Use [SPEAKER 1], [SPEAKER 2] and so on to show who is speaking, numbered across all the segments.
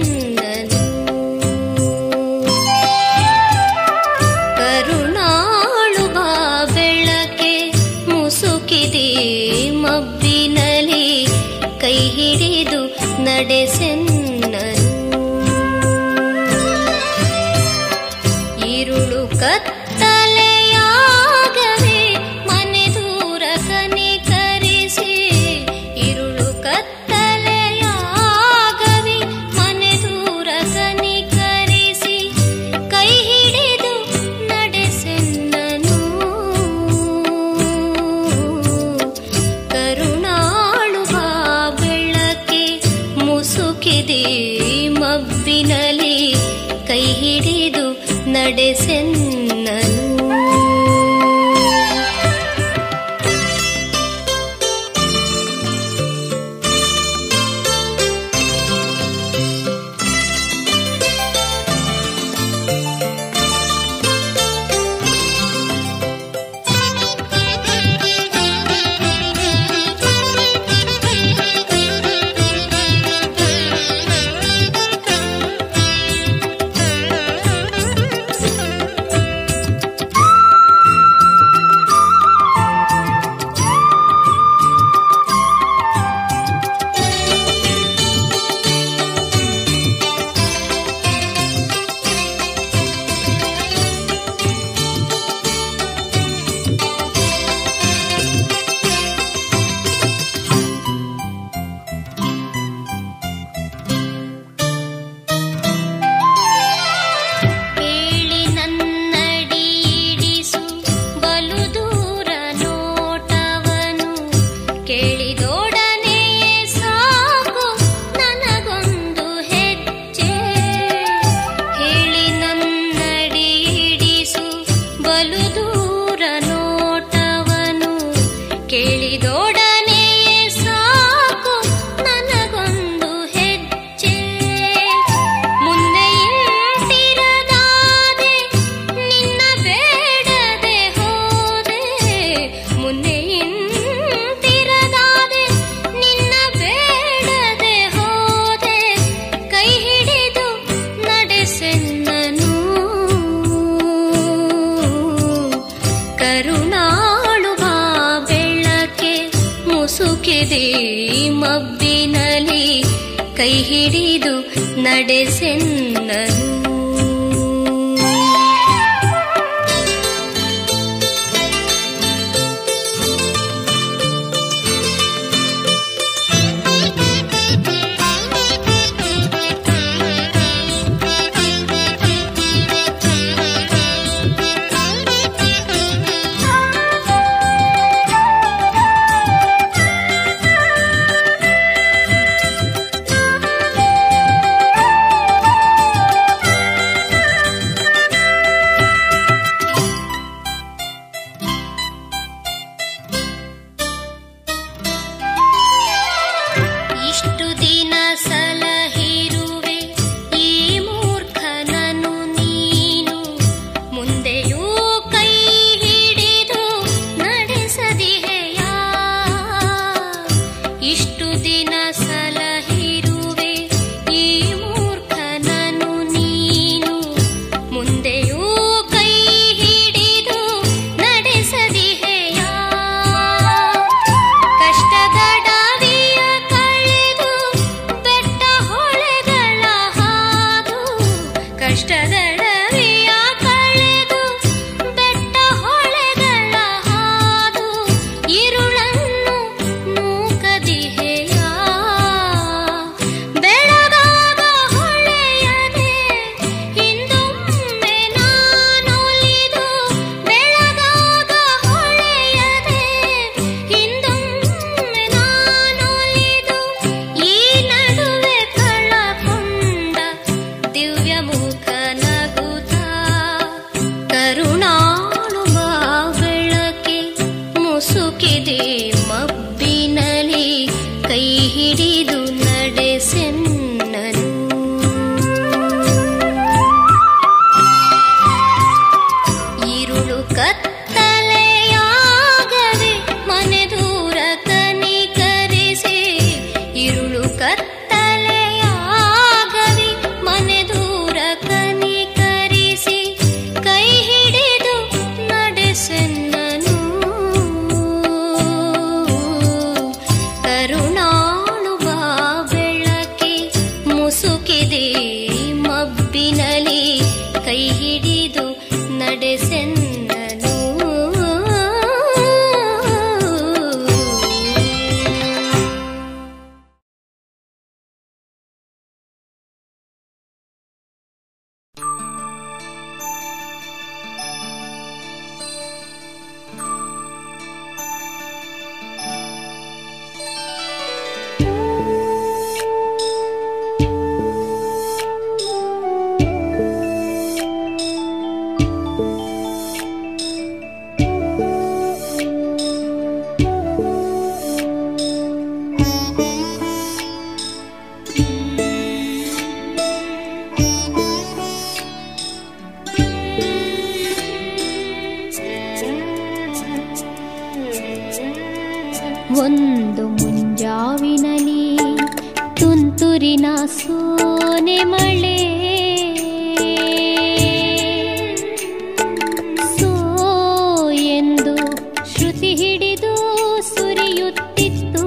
[SPEAKER 1] ನಡೆಸೆನ್ನನು ಕರುಣಾಳು ಬಾ ಬೆಳಕೆ ಮುಸುಕಿದಿ ಮಬ್ಬಿನಲಿ ಕೈ ಹಿಡಿದು ನಡೆಸೆನ್ನನು ഇരുളു ಕತ್ತಲೆಯಾಗವೆ ಮನೆ ದೂರ ಕನಿಕರಿಸಿ ഇരുളു ಕತ್ತಲೆಯಾಗವೆ ಮನೆ ದೂರ ಕನಿಕರಿಸಿ ಕೈ ಹಿಡಿದು ನಡೆಸೆನ್ನನು ಕರುಣಾಳು ಬಾ ಬೆಳಕೆ ಮುಸುಕಿದೆ ಮಬ್ಬಿನಲಿ ಕೈ ಹಿಡಿದು ನಡೆಸೆನ್ನನು ಹೇಳಿ ನನ್ನಡಿ ಇಡಿಸು ಬಲು ದೂರ ನೋಟವನು ಕೇಳಿದೊಡನೆ ಸಾಕು ನನಗೊಂದು ಹೆಜ್ಜೆ ಹೇಳಿ ನನ್ನಡಿ ಇಡಿಸು ಬಲು ದೂರ ನೋಟವನು ಕೇಳಿದೊಡನೆ ಸಾಕು ನನಗೊಂದು ಹೆಜ್ಜೆ ಮುಂದೆ ಇಂತಿರದಾದೆ ನಿನ್ನ ಬೇಡದೆ ಹೋದೆ ಮುಂದೆ ಇಂತಿರದಾದೆ ನಿನ್ನ ಬೇಡದೆ ಹೋದೆ ಕೈ ಹಿಡಿದು ನಡೆಸೆನ್ನನು ಕರುಣಾಳು ಬಾ ಬೆಳಕೆ ಮುಸುಕಿದೆ ಮಬ್ಬಿನಲಿ ಕೈ ಹಿಡಿದು ನಡೆಸೆನ್ನನು ಇಷ್ಟು ದಿನ ಸಲಹಿರುವೆ ಈ ಮೂರ್ಖನನು ನೀನು ಮುಂದೆಯೂ ಕೈ ಹಿಡಿದು ನಡೆಸದಿಹೆಯ ಇಷ್ಟು ದಿನ ಸಲಹಿರುವೆ ಈ ಮೂರ್ಖನನು ನೀನು ಮುಂದೆಯೂ ಕೈ ಹಿಡಿದು ನಡೆಸದಿಹೆಯ ಕಷ್ಟದಡವಿಯ ಕಳೆದು ಬೆಟ್ಟ ಹೊಳೆಗಳ ಹಾದು ಕಷ್ಟದಡವಿಯ ಕಳೆದು ಬೆಟ್ಟ ಹೊಳೆಗಳ ಹಾದು ಇರುಳನ್ನು ನೂಕದಿಹೆಯ ಬೆಳಗಾಗ ಹೊಳೆಯದೆ ಹಿಂದೊಮ್ಮೆ ನಾನೊಲಿದು ಬೆಳಗಾಗ ಹೊಳೆಯದೆ ಹಿಂದೊಮ್ಮೆ ನಾನೊಲಿದು ಈ ನಡುವೆ ಕಳಕೊಂಡ ದಿವ್ಯ ಮುಖನ ಮಬ್ಬಿನಲಿ ಕೈ ಹಿಡಿದು ನಡೆಸೆನ್ನನು ಒಂದು ಮುಂಜಾವಿನಲಿ ತುಂತುರಿನ ಸೋನೆ ಮಳೆ ಸೋ ಎಂದು ಶ್ರುತಿ ಹಿಡಿದು ಸುರಿಯುತ್ತಿತ್ತು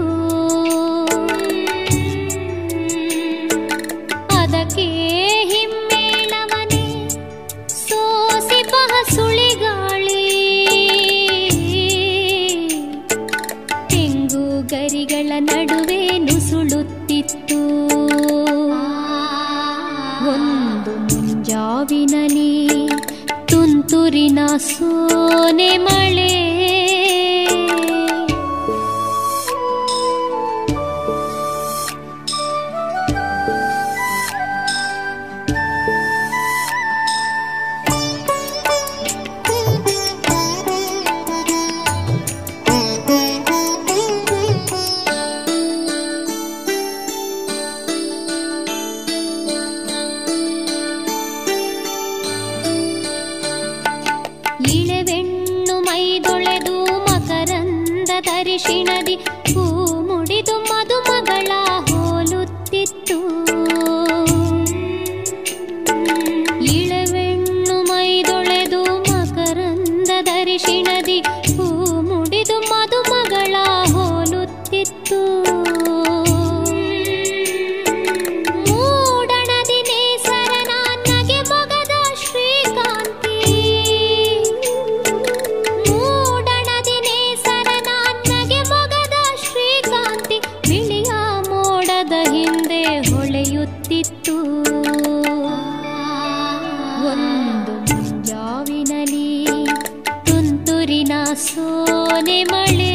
[SPEAKER 1] ಅದಕ್ಕೆ ಹಿಮ್ಮೇಳವನೇ ಸೋಸಿ ಬಹ ಸುಳಿಗಾಳಿ ತೆಂಗು ಗರಿಗಳ ನಡುವೆ ನುಸುಳುತ್ತಿತ್ತು ಒಂದು ಮುಂಜಾವಿನಲಿ ತುಂತುರಿನ ಸೋನೆ ಮಳೆ ಇಳೆವೆಣ್ಣು ಮೈದೊಳೆದು ಮಕರಂದ ತರಿಶಿಣದಿ ಹೂ ಮುಡಿದು ಮದುಮಗಳ ಹೋಲುತ್ತಿತ್ತು ಇಳೆವೆಣ್ಣು ಮೈದೊಳೆದು ಮಕರಂದ ದರಿಶಿಣದಿ ಹೂ ಮುಡಿದು ಮದುಮಗಳ ಹೋಲುತ್ತಿತ್ತು ಮೂಡಣದಿ ನೇಸರನ ನಗೆ ಮೊಗದ ಶ್ರೀಕಾಂತಿ ಮೂಡಣದಿ ನೇಸರನ ನಗೆ ಮೊಗದ ಶ್ರೀಕಾಂತಿ ಬಿಳಿಯ ಮೋಡದ ಹಿಂದೆ ಹೊಳೆಯುತ್ತಿತ್ತು ಒಂದು ಮುಂಜಾವಿನಲಿ ತುಂತುರಿನ ಸೋನೆ ಮಳೆ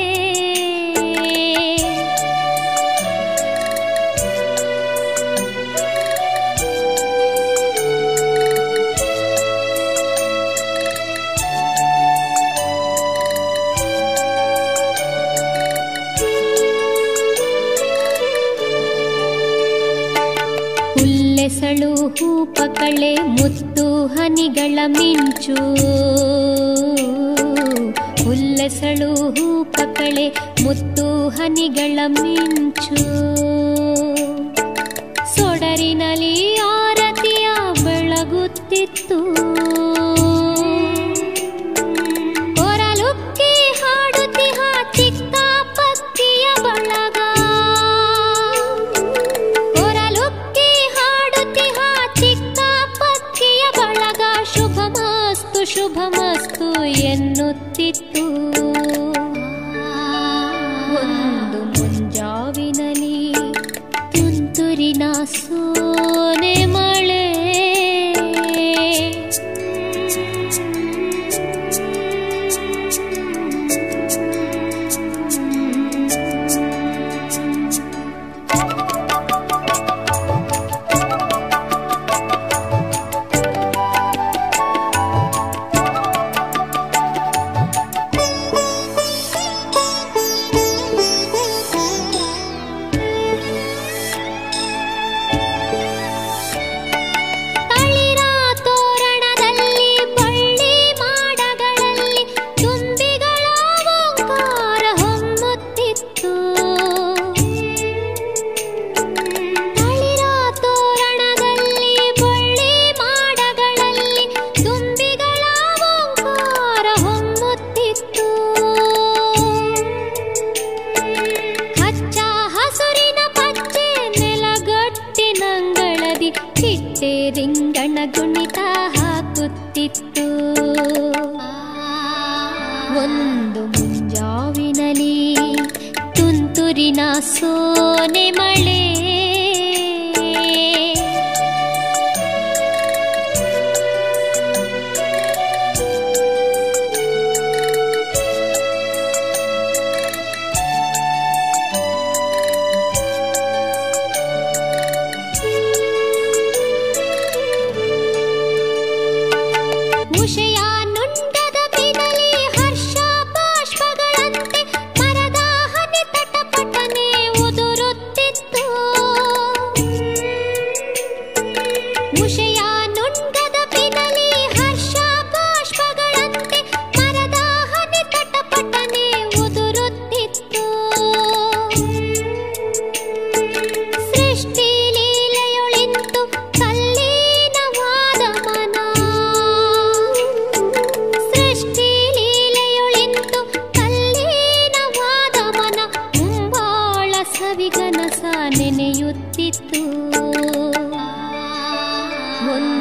[SPEAKER 1] ಹುಲ್ಲೆಸಳು ಹೂಪಕಳೆ ಮುತ್ತು ಹನಿಗಳ ಮಿಂಚು ಹುಲ್ಲೆಸಳು ಹೂಪಕಳೆ ಮುತ್ತು ಹನಿಗಳ ಮಿಂಚು ಸೊಡರಿನಲ್ಲಿ ಆರತಿಯ ಬೆಳಗುತ್ತಿತ್ತು ಕೊರಲುಕ್ಕಿ ಹಾಡುತ್ತಿಹ ಚಿಕ್ಕ ಪಕ್ಕಿಯ ಬಳಗ ಕೊರಲುಕ್ಕಿ ಹಾಡುತ್ತಿಹ ಚಿಕ್ಕ ಪಕ್ಕಿಯ ಬಳಗ ಶುಭ ಮಸ್ತು ಶುಭ ಮಸ್ತು ಎನ್ನುತ್ತಿತ್ತು ಒಂದು ಮುಂಜಾವಿನಲಿ ತುಂತುರಿನ ಸೋನೆ ಮಳೆ ಬದಿ ಚಿಟ್ಟೆ ರಿಂಗಣ ಗುಣಿತ ಹಾಕುತ್ತಿತ್ತು ಒಂದು ಮುಂಜಾವಿನಲಿ ತುಂತುರಿನ ಸೋನೆ ಮಳೆ ಉಷಯ ನುಂಡದ ಬಿನಲಿ ಹರ್ಷ ಬಾಷ್ಪಗಳಂತೆ ಮರದ ಹನಿ ತಟಪಟನೆ ಉದುರುತ್ತಿತ್ತು ಉಷಯ ನುಂಡದ ಬಿನಲಿ ಹರ್ಷ ಬಾಷ್ಪಗಳಂತೆ ಮರದ ಹನಿ ತಟಪಟನೆ ಉದುರುತ್ತಿತ್ತು ಸೃಷ್ಟಿ ಲೀಲೆಯೊಳಿಂತು ತಲ್ಲೀನವಾದ ಮನ ಸೃಷ್ಟಿ ಲೀಲೆಯೊಳಿಂತು ತಲ್ಲೀನವಾದ ಮನ ಮುಂಬಾಳ ಸವಿಗನಸ ನೆನೆಯುತ್ತಿತ್ತು ಒಂದು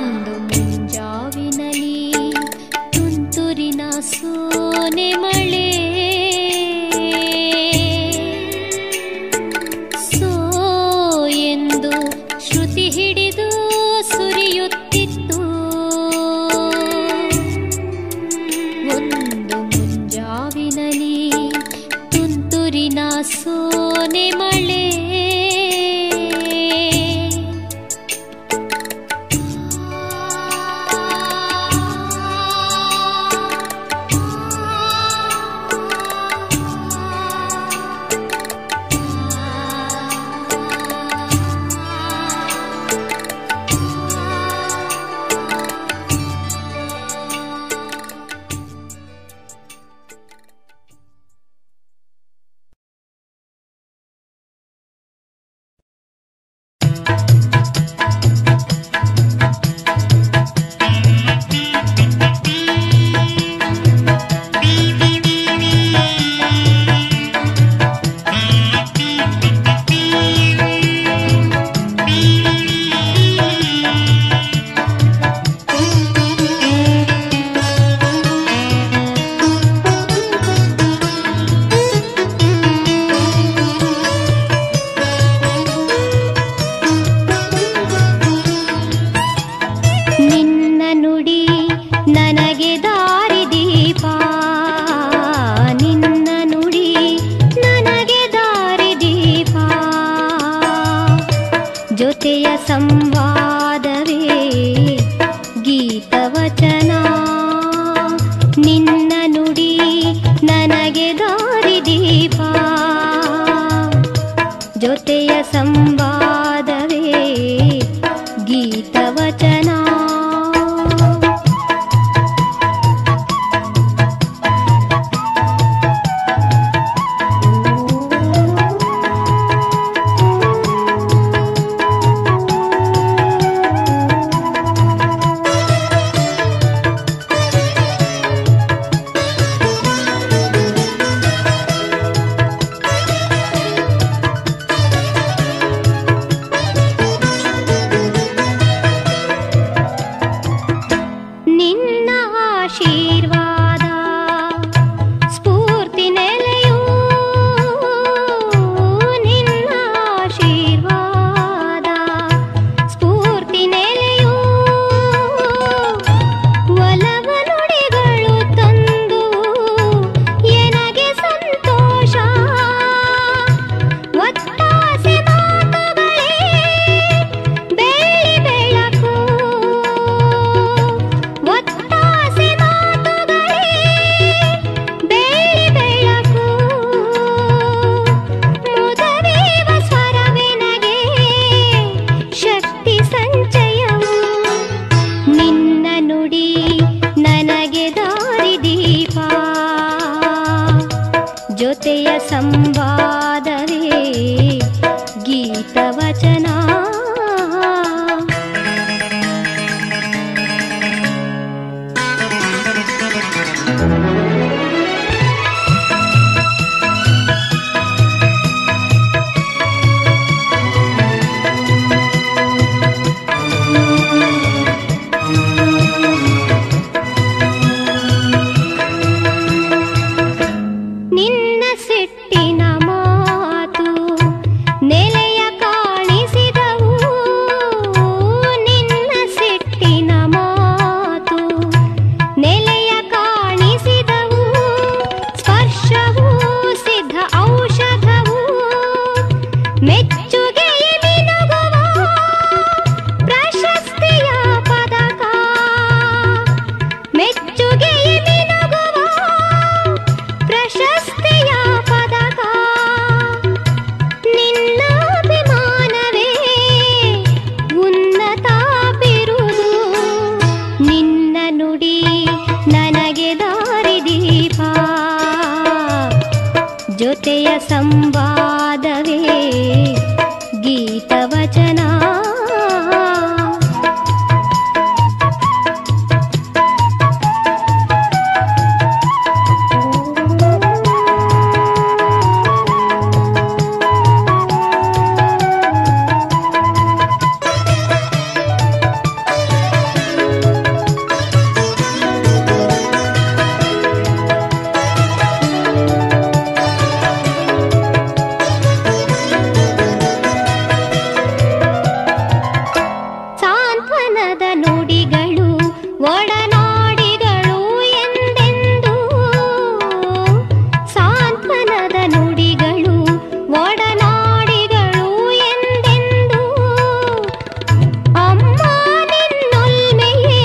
[SPEAKER 1] ಸಾಂತ್ವನದ ನುಡಿಗಳು ಒಡನಾಡಿಗಳು ಎಂದೆಂದು ಸಾಂತ್ವನದ ನುಡಿಗಳು ಒಡನಾಡಿಗಳು ಎಂದೆಂದು ಅಮ್ಮ ನಿನ್ನೊಲ್ಮೆಯೇ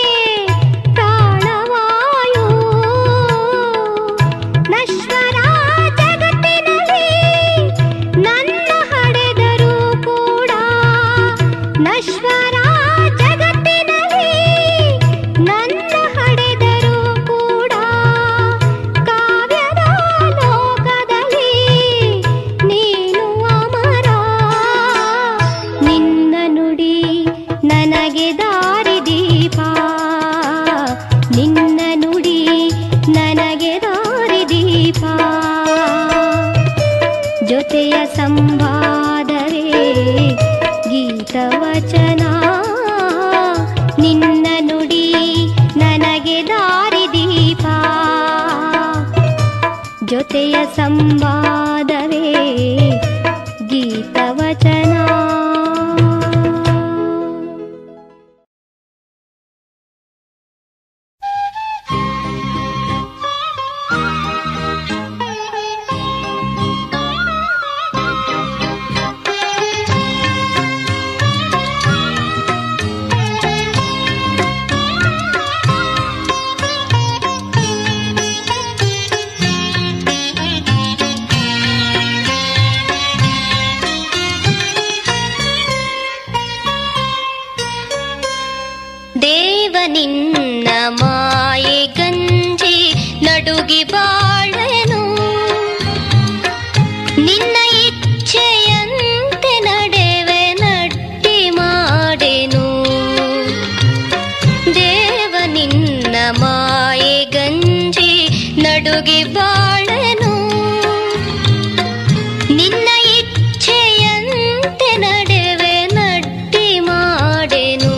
[SPEAKER 1] ಪ್ರಾಣವಾಯು ನಶ್ವರ ಜಗತ್ತಿನಲ್ಲಿ ನನ್ನ ಹಡೆದರೂ ಕೂಡ ನಶ್ವರ ಜಗತ್ತಿನಲ್ಲಿ ನನ್ನ ಹಡೆದರೂ ಕೂಡ ಕಾವ್ಯದ ಲೋಕದಲ್ಲಿ ನೀನು ಅಮರ ನಿನ್ನ ನುಡಿ ನನಗೆ ದಾರಿದೀಪ ನಿನ್ನ ನುಡಿ ನನಗೆ ದಾರಿದೀಪ ಜೊತೆಯ ಸಂವಾದವೇ ಗೀತವಚನ ನಿನ್ನ ನುಡಿ ನನಗೆ ದಾರಿದೀಪ ಜೊತೆಯ ಸಂವಾದವೇ ಗೀತವಚನ ದೇವ ನಿನ್ನ ಮಾಯೆ ಗಂಜಿ ನಡುಗಿ ಬಾಳನು ನಿನ್ನ ಇಚ್ಛೆಯಂತೆ ನಡೆವೆ ನಟ್ಟಿ ಮಾಡೆನು ದೇವ ನಿನ್ನ ಮಾಯೆ ಗಂಜಿ ನಡುಗಿ ಬಾಳನು ನಿನ್ನ ಇಚ್ಛೆಯಂತೆ ನಡೆವೆ ನಟ್ಟಿ ಮಾಡೆನು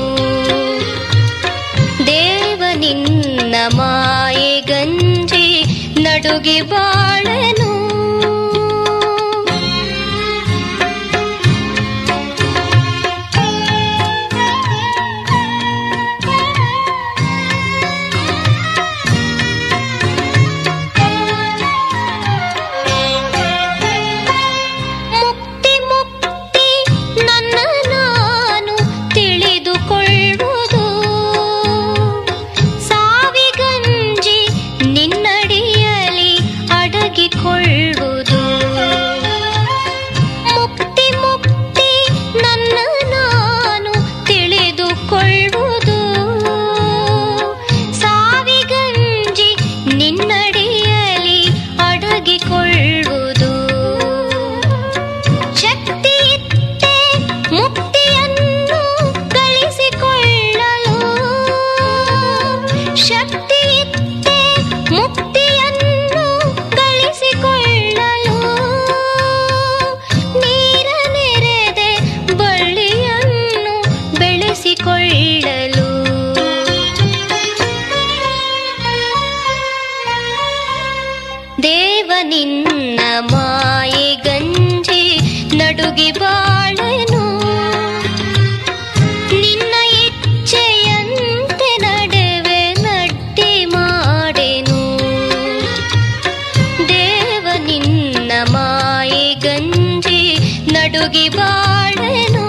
[SPEAKER 1] ದೇವ ನಿನ್ನ ಮಾಯೆ ಗಂಜಿ ನಡುಗಿ ಬಾಳನು ಮುಕ್ತಿ ಮುಕ್ತಿ ನನ್ನ ನಾನು ತಿಳಿದುಕೊಳ್ಳುವುದು ಸಾವಿಗಂಜಿ ನಿನ್ನಡಿಯಲಿ ಅಡಗಿಕೊಳ್ಳುವುದು ಮುಕ್ತಿ ಮುಕ್ತಿ ನನ್ನ ನಾನು ತಿಳಿದುಕೊಳ್ಳುವುದು ಸಾವಿಗಂಜಿ ನಿನ್ನಡಿಯಲಿ ಅಡಗಿಕೊಳ್ಳುವುದು ಶಕ್ತಿ ಇತ್ತೆ ಮುಕ್ತಿಯನ್ನು ಗಳಿಸಿಕೊಳ್ಳಲು ಶಕ್ತಿ ಇತ್ತೆ ಮುಕ್ತಿಯನ್ನು ಗಳಿಸಿಕೊಳ್ಳಲು ನೀರ ನೆರೆದೆ ಬಳ್ಳಿಯನ್ನು ಬೆಳೆಸಿಕೊಳ್ಳಲು ದೇವ ನಿನ್ನ ಮಾಯೆ ಗಂಜಿ ನಡುಗಿ ಬಾಳನು ನಿನ್ನ ಇಚ್ಛೆಯಂತೆ ನಡೆವೆ ನಟ್ಟಿ ಮಾಡೆನು ದೇವ ನಿನ್ನ ಮಾಯೆ ಗಂಜಿ ನಡುಗಿ ಬಾಳನು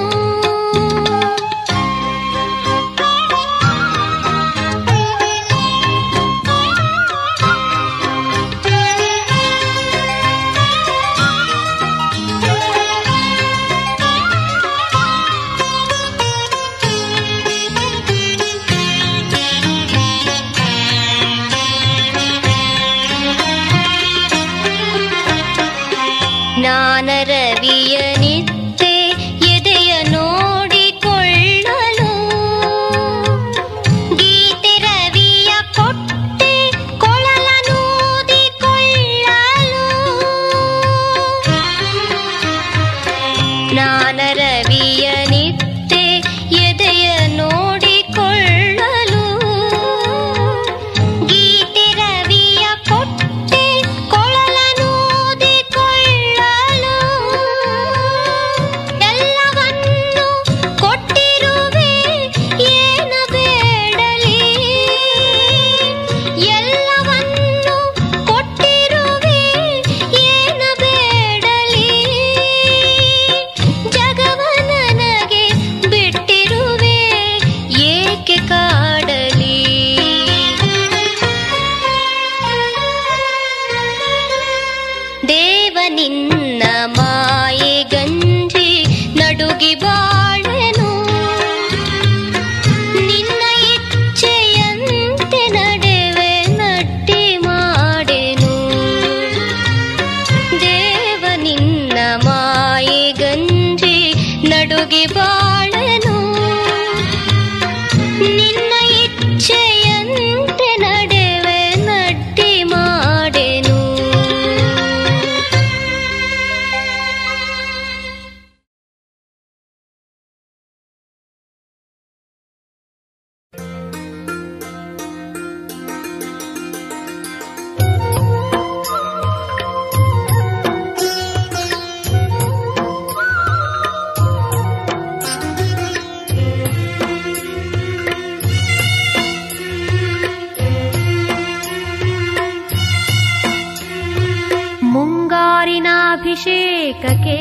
[SPEAKER 1] ಮುಂಗಾರಿನಾಭಿಷೇಕಕ್ಕೆ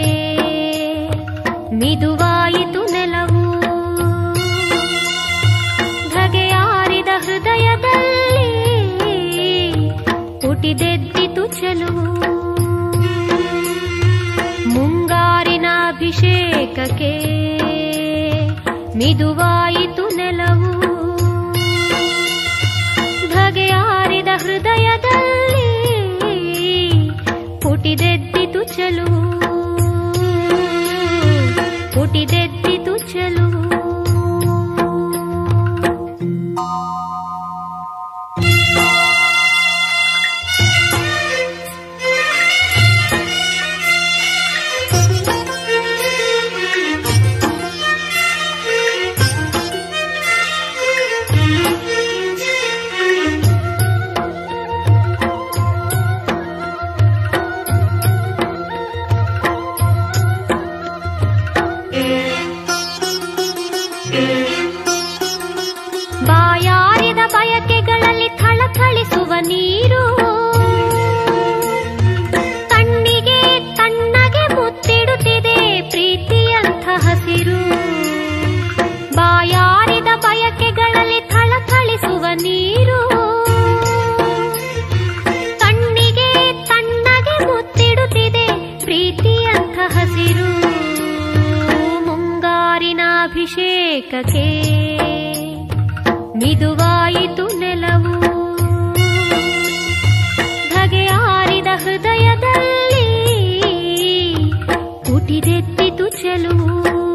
[SPEAKER 1] ಮಿದುವಾಯಿತು ನೆಲವು ಧಗೆಯಾರಿದ ಹೃದಯದಲ್ಲಿ ಪುಟಿದೆದ್ದಿತು ಚೆಲುವು ಮುಂಗಾರಿನಾಭಿಷೇಕಕ್ಕೆ ಮಿದುವಾಯಿತು ನೆಲವು ಧಗೆಯಾರಿದ ಹೃದಯದಲ್ಲಿ ಪುಟಿದೆದ್ದಿತು ಚೆಲುವು ಪುಟಿದೆದ್ದಿತು ಚೆಲುವು ಬಾಯಾರಿದ ಬಯಕೆಗಳಲ್ಲಿ ಥಳಥಳಿಸುವ ನೀರು ಕಣ್ಣಿಗೆ ತಣ್ಣಗೆ ಮುತ್ತಿಡುತ್ತಿದೆ ಪ್ರೀತಿಯಂಥ ಹಸಿರು ಬಾಯಾರಿದ ಬಯಕೆಗಳಲ್ಲಿ ಥಳಥಳಿಸುವ ನೀರು ಕಣ್ಣಿಗೆ ತಣ್ಣಗೆ ಮುತ್ತಿಡುತ್ತಿದೆ ಪ್ರೀತಿಯಂಥ ಹಸಿರು ಮುಂಗಾರಿನಾಭಿಷೇಕಕ್ಕೆ ಮಿದುವಾಯಿತು ನೆಲವು ಧಗೆಯಾರಿದ ಹೃದಯದಲ್ಲಿ ಪುಟಿದೆದ್ದಿತು ಚೆಲುವು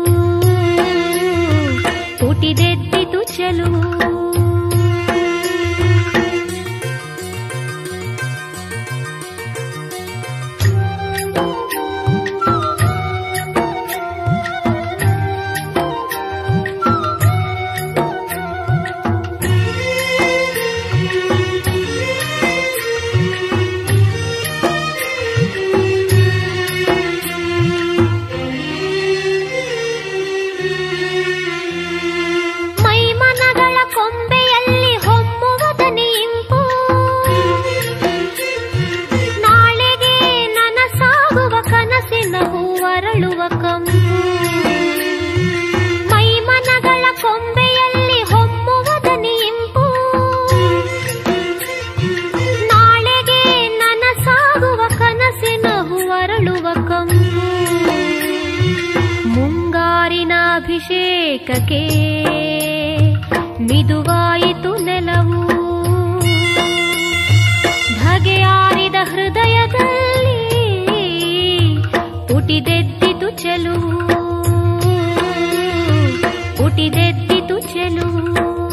[SPEAKER 1] ಪುಟಿದೆದ್ದಿತು ಚೆಲುವು ಮೈಮನಗಳ ಕೊಂಬೆಯಲ್ಲಿ ಹೊಮ್ಮುವುದ ಇಂಪು ನಾಳೆಗೆ ನನಸಾಗುವ ಕನಸಿನ ಹೂವರಳುವ ಕಂಪು ಮೈಮನಗಳ ಕೊಂಬೆಯಲ್ಲಿ ಹೊಮ್ಮುವುದ ಇಂಪು ನಾಳೆಗೆ ನನಸಾಗುವ ಕನಸಿನ ಹೂವರಳುವ ಕಂಪು ಮುಂಗಾರಿನಾಭಿಷೇಕಕ್ಕೆ ಮಿದುವಾಯಿತು ನೆಲವು ಧಗೆಯಾರಿದ ಹೃದಯದಲ್ಲಿ ಪುಟಿದೆದ್ದಿತು ಚೆಲುವು ಪುಟಿದೆದ್ದಿತು ಚೆಲುವು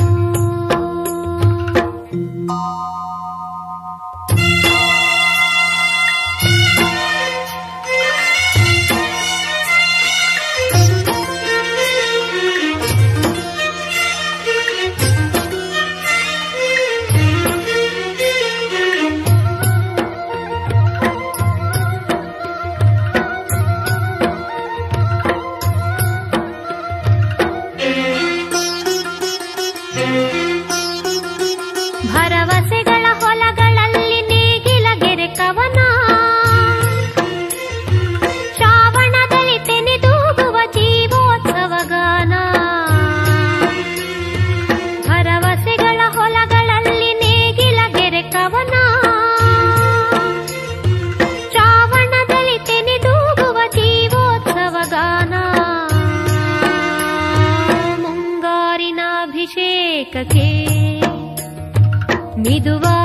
[SPEAKER 1] ಭರವಸೆಗಳ ಹೊಲಗಳಲ್ಲಿ ನೇಗಿಲ ಗೆರೆ ಕವನ ಶ್ರಾವಣದಲ್ಲಿ ತೆನೆದೂಗುವ ಜೀವೋತ್ಸವ ಗಾನ ಭರವಸೆಗಳ ಹೊಲಗಳಲ್ಲಿ ನೇಗಿಲ ಗೆರೆ ಕವನ ಶ್ರಾವಣದಲ್ಲಿ ತೆನೆದೂಗುವ ಜೀವೋತ್ಸವ ಗಾನ ಮುಂಗಾರಿನಾಭಿಷೇಕಕ್ಕೆ ಮಿದುವಾ